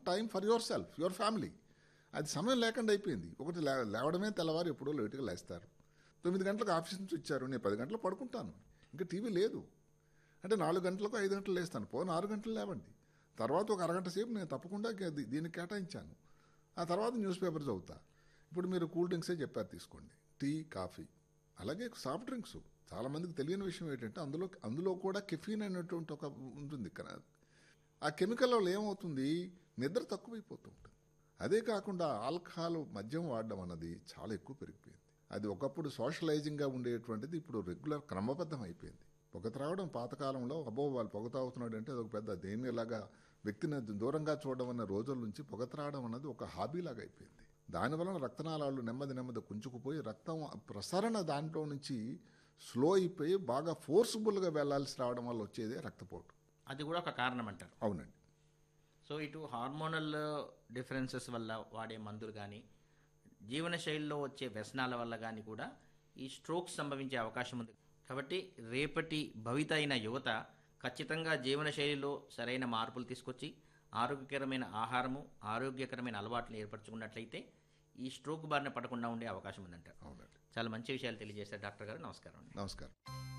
time for yourself your family అది సమయం లేకుండా అయిపోయింది ఒకటి లే లేవడమే తెల్లవారు ఎప్పుడో లేటుగా లేస్తారు తొమ్మిది గంటలకు ఆఫీస్ నుంచి వచ్చారు నేను పది గంటలకు పడుకుంటాను ఇంకా టీవీ లేదు అంటే నాలుగు గంటలకు ఐదు గంటలు లేస్తాను పోను ఆరు గంటలు లేవండి తర్వాత ఒక అరగంట సేపు నేను తప్పకుండా దీ- దీనికి కేటాయించాను ఆ తర్వాత న్యూస్ పేపర్ చదువుతా ఇప్పుడు మీరు కూల్ డ్రింక్సే చెప్పారు తీసుకోండి టీ కాఫీ అలాగే సాఫ్ట్ డ్రింక్స్ చాలా మందికి తెలియని విషయం ఏంటంటే అందులో అందులో కూడా కెఫీన్ అనేటువంటి ఒక ఉంటుంది కదా ఆ కెమికల్ వల్ల ఏమవుతుంది నిద్ర తక్కువైపోతూ ఉంటుంది అదే కాకుండా ఆల్కహాల్ మద్యం వాడడం అన్నది చాలా ఎక్కువ పెరిగిపోయింది అది ఒకప్పుడు సోషలైజింగ్గా ఉండేటువంటిది ఇప్పుడు రెగ్యులర్ క్రమబద్ధం అయిపోయింది పొగ త్రాగడం పాతకాలంలో అబ్బో వాళ్ళు పొగ తాగుతున్నాడు అంటే అది ఒక పెద్ద దేని ఇలాగా వ్యక్తిని దూరంగా చూడడం అన్న రోజుల నుంచి పొగ త్రాగడం అన్నది ఒక హాబీలాగా అయిపోయింది దానివలన రక్తనాళాలు నెమ్మది నెమ్మది కుంచుకుపోయి రక్తం ప్రసరణ దాంట్లో నుంచి స్లో అయిపోయి బాగా ఫోర్స్ఫుల్గా వెళ్లాల్సి రావడం వల్ల వచ్చేదే రక్తపోటు అది కూడా ఒక కారణం అంటారు అవునండి సో ఇటు హార్మోనల్ డిఫరెన్సెస్ వల్ల వాడే మందులు కానీ జీవనశైలిలో వచ్చే వ్యసనాల వల్ల కానీ కూడా ఈ స్ట్రోక్స్ సంభవించే అవకాశం ఉంది కాబట్టి రేపటి భవిత అయిన యువత ఖచ్చితంగా జీవనశైలిలో సరైన మార్పులు తీసుకొచ్చి ఆరోగ్యకరమైన ఆహారము ఆరోగ్యకరమైన అలవాట్లు ఏర్పరచుకున్నట్లయితే ఈ స్ట్రోక్ బారిన పడకుండా ఉండే అవకాశం ఉందంటారు అవునండి చాలా మంచి విషయాలు తెలియజేశారు డాక్టర్ గారు నమస్కారం అండి నమస్కారం